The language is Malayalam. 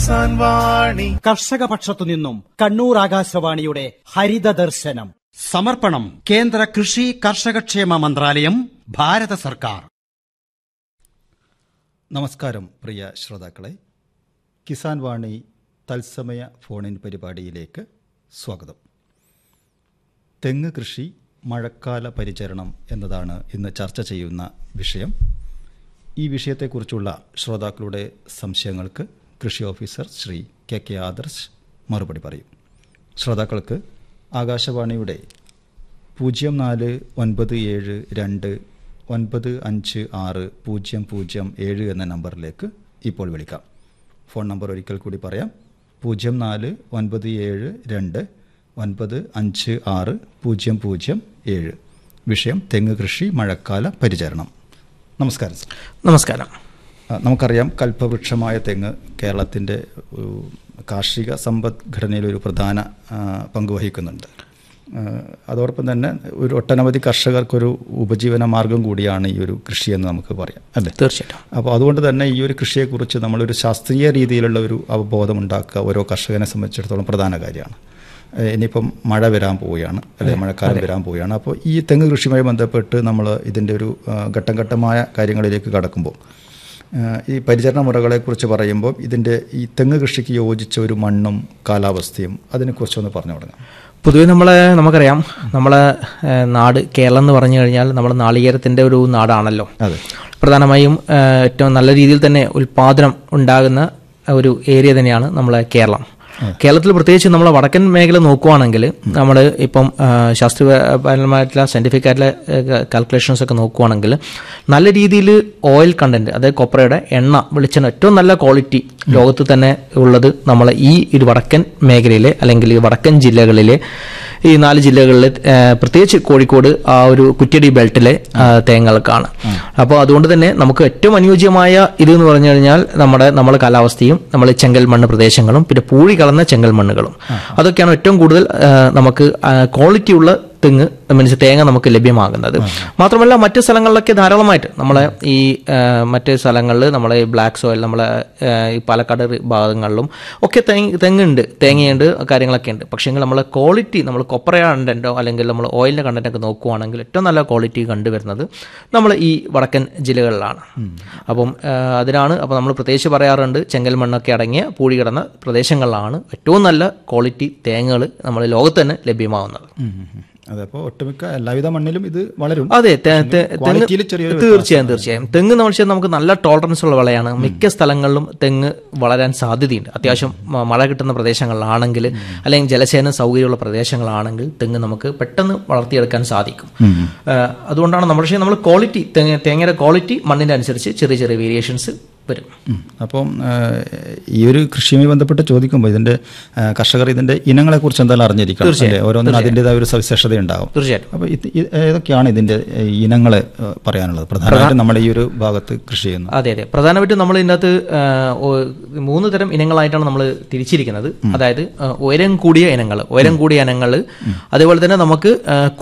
കിസാൻ വാണി കർഷക പക്ഷത്തു നിന്നും കണ്ണൂർ ആകാശവാണിയുടെ ഹരിത ദർശനം സമർപ്പണം കേന്ദ്ര കൃഷി കർഷകക്ഷേമ മന്ത്രാലയം ഭാരത സർക്കാർ നമസ്കാരം പ്രിയ ശ്രോതാക്കളെ കിസാൻ വാണി തത്സമയ ഫോണിൻ പരിപാടിയിലേക്ക് സ്വാഗതം തെങ്ങ് കൃഷി മഴക്കാല പരിചരണം എന്നതാണ് ഇന്ന് ചർച്ച ചെയ്യുന്ന വിഷയം ഈ വിഷയത്തെക്കുറിച്ചുള്ള ശ്രോതാക്കളുടെ സംശയങ്ങൾക്ക് കൃഷി officer Shri K K Adarsh മറുപടി പറയും ശ്രോതാക്കൾക്ക് ആകാശവാണിയുടെ പൂജ്യം നാല് ഒൻപത് ഏഴ് രണ്ട് ഒൻപത് അഞ്ച് ആറ് പൂജ്യം പൂജ്യം ഏഴ് എന്ന നമ്പറിലേക്ക് ഇപ്പോൾ വിളിക്കാം ഫോൺ നമ്പർ ഒരിക്കൽ കൂടി പറയാം പൂജ്യം നാല് ഒൻപത് ഏഴ് രണ്ട് ഒൻപത് അഞ്ച് ആറ് പൂജ്യം പൂജ്യം ഏഴ് വിഷയം തെങ്ങ് കൃഷി മഴക്കാല പരിചരണം നമസ്കാരം സർ നമസ്കാരം ആ, നമുക്കറിയാം കൽപ്പവൃക്ഷമായ തെങ്ങ് കേരളത്തിൻ്റെ ഒരു കാർഷിക സമ്പദ്ഘടനയിൽ ഒരു പ്രധാന ആ, പങ്ക് വഹിക്കുന്നുണ്ട് ആ, അതോടൊപ്പം തന്നെ ഒരു ഒട്ടനവധി കർഷകർക്കൊരു ഉപജീവന മാർഗം കൂടിയാണ് ഈ ഒരു കൃഷിയെന്ന് നമുക്ക് പറയാം അല്ലേ തീർച്ചയായിട്ടും അപ്പോൾ അതുകൊണ്ട് തന്നെ ഈ ഒരു കൃഷിയെക്കുറിച്ച് നമ്മളൊരു ശാസ്ത്രീയ രീതിയിലുള്ള ഒരു അവബോധം ഉണ്ടാക്കുക ഓരോ കർഷകനെ സംബന്ധിച്ചിടത്തോളം പ്രധാന കാര്യമാണ് ഏഹ് ഇനിയിപ്പം മഴ വരാൻ പോവുകയാണ് അല്ലെ മഴക്കാലം വരാൻ പോവുകയാണ് അപ്പോൾ ഈ തെങ്ങ് കൃഷിയുമായി ബന്ധപ്പെട്ട് നമ്മൾ ഇതിൻ്റെ ഒരു ആ, ഘട്ടം ഘട്ടമായ കാര്യങ്ങളിലേക്ക് കടക്കുമ്പോൾ ആ, ഈ പരിചരണ മുറകളെക്കുറിച്ച് പറയുമ്പോൾ ഇതിൻ്റെ ഈ തെങ്ങ് കൃഷിക്ക് യോജിച്ച ഒരു മണ്ണും കാലാവസ്ഥയും അതിനെക്കുറിച്ചൊന്ന് പറഞ്ഞു തുടങ്ങാം പൊതുവെ നമ്മളെ നമുക്കറിയാം നമ്മളെ ഏഹ്, നാട് കേരളം എന്ന് പറഞ്ഞു കഴിഞ്ഞാൽ നമ്മുടെ നാളികേരത്തിന്റെ ഒരു നാടാണല്ലോ അതെ പ്രധാനമായും ഏഹ്, ഏറ്റവും നല്ല രീതിയിൽ തന്നെ ഉൽപാദനം ഉണ്ടാകുന്ന ഒരു ഏരിയ തന്നെയാണ് നമ്മളെ കേരളം കേരളത്തിൽ പ്രത്യേകിച്ച് നമ്മളെ വടക്കൻ മേഖല നോക്കുവാണെങ്കിൽ നമ്മൾ ഇപ്പം ആ, ശാസ്ത്രീയപരമായിട്ടുള്ള സയന്റിഫിക് ആയിട്ടുള്ള കാൽക്കുലേഷൻസ് ഒക്കെ നോക്കുവാണെങ്കിൽ നല്ല രീതിയിൽ ഓയിൽ കണ്ടന്റ് അതായത് കൊപ്രയുടെ എണ്ണ വെളിച്ചെണ്ണ ഏറ്റവും നല്ല ക്വാളിറ്റി ലോകത്ത് തന്നെ ഉള്ളത് നമ്മളെ ഈ ഒരു വടക്കൻ മേഖലയിലെ അല്ലെങ്കിൽ ഈ വടക്കൻ ജില്ലകളിലെ ഈ നാല് ജില്ലകളിലെ ആ, പ്രത്യേകിച്ച് കോഴിക്കോട് ആ ഒരു കുറ്റ്യടി ബെൽറ്റിലെ ആ, തേങ്ങകൾക്കാണ് അപ്പോൾ അതുകൊണ്ട് തന്നെ നമുക്ക് ഏറ്റവും അനുയോജ്യമായ ഇത് എന്ന് പറഞ്ഞു കഴിഞ്ഞാൽ നമ്മുടെ നമ്മളെ കാലാവസ്ഥയും നമ്മൾ ചെങ്കൽ മണ്ണ് പ്രദേശങ്ങളും പിന്നെ പൂഴി കലർന്ന ചെങ്കൽ മണ്ണുകളും അതൊക്കെയാണ് ഏറ്റവും കൂടുതൽ ആ, നമുക്ക് ക്വാളിറ്റി ഉള്ള തെങ്ങ് മീൻസ് തേങ്ങ നമുക്ക് ലഭ്യമാകുന്നത് മാത്രമല്ല മറ്റ് സ്ഥലങ്ങളിലൊക്കെ ധാരാളമായിട്ട് നമ്മളെ ഈ ആ, മറ്റ് സ്ഥലങ്ങളിൽ നമ്മളെ ഈ ബ്ലാക്ക് സോയിൽ നമ്മളെ ആ, ഈ പാലക്കാട് റി- ഭാഗങ്ങളിലും ഒക്കെ തെങ്ങ് തെങ്ങുണ്ട് തേങ്ങയുണ്ട് കാര്യങ്ങളൊക്കെ ഉണ്ട് പക്ഷേ നമ്മളെ ക്വാളിറ്റി നമ്മൾ കൊപ്ര കണ്ടന്റോ അല്ലെങ്കിൽ നമ്മൾ ഓയിലിൻ്റെ കണ്ടന്റ് ഒക്കെ നോക്കുവാണെങ്കിൽ ഏറ്റവും നല്ല ക്വാളിറ്റി കണ്ടുവരുന്നത് നമ്മൾ ഈ വടക്കൻ ജില്ലകളിലാണ് അപ്പം ആ, അതിനാണ് അപ്പോൾ നമ്മൾ പ്രത്യേകിച്ച് പറയാറുണ്ട് ചെങ്കൽ മണ്ണൊക്കെ അടങ്ങിയ പൂഴി കിടന്ന പ്രദേശങ്ങളിലാണ് ഏറ്റവും നല്ല ക്വാളിറ്റി തേങ്ങകൾ നമ്മൾ ലോകത്ത് തന്നെ ലഭ്യമാവുന്നത് അതെ അപ്പോൾ ഒട്ടുമിക്ക എല്ലാവിധ മണ്ണിലും ഇത് വളരും അതെ തെ- തെ- തെങ്ങ് ക്വാളിറ്റിയിൽ ചെറിയൊരു തീർച്ചയായും തീർച്ചയായും തെങ്ങ് എന്ന് വെച്ചാൽ നമുക്ക് നല്ല ടോളറൻസ് ഉള്ള വിളയാണ് മിക്ക സ്ഥലങ്ങളിലും തെങ്ങ് വളരാൻ സാധ്യതയുണ്ട് അത്യാവശ്യം മ- മഴ കിട്ടുന്ന പ്രദേശങ്ങളിലാണെങ്കിൽ അല്ലെങ്കിൽ ജലസേന സൗകര്യമുള്ള പ്രദേശങ്ങളാണെങ്കിൽ തെങ്ങ് നമുക്ക് പെട്ടെന്ന് വളർത്തിയെടുക്കാൻ സാധിക്കും ആ, അതുകൊണ്ടാണ് നമ്മൾ പക്ഷേ നമ്മൾ ക്വാളിറ്റി തേങ്ങ തേങ്ങയുടെ ക്വാളിറ്റി മണ്ണിന്റെ അനുസരിച്ച് ചെറിയ ചെറിയ വേരിയേഷൻസ് വരും ഉം. അപ്പം ആ, ഈ ഒരു കൃഷിയുമായി ബന്ധപ്പെട്ട് ചോദിക്കുമ്പോൾ ഇതിന്റെ ആ, കർഷകർ ഇതിന്റെ ഇനങ്ങളെ കുറിച്ച് എന്തായാലും അറിഞ്ഞിരിക്കണം അല്ലേ ഓരോന്നിനും അതിൻ്റെതായ ഒരു സവിശേഷത ഉണ്ടാവും തീർച്ചയായിട്ടും അപ്പോൾ ഇത് ഇത് ഏതൊക്കെയാണ് ഇതിന്റെ ഏ, ഇനങ്ങളെ ആ, പറയാനുള്ളത് പ്രധാനമായിട്ടും നമ്മുടെ ഈ ഒരു ഭാഗത്ത് കൃഷി ചെയ്യുന്നത് അതെ അതെ പ്രധാനമായിട്ടും നമ്മൾ ഇതിനകത്ത് ആ, ഓ- മൂന്ന് തരം ഇനങ്ങളായിട്ടാണ് നമ്മൾ തിരിച്ചിരിക്കുന്നത് അതായത് ആ, ഉയരം കൂടിയ ഇനങ്ങൾ ഉയരം കൂടിയ ഇനങ്ങൾ അതേപോലെ തന്നെ നമുക്ക് ആ,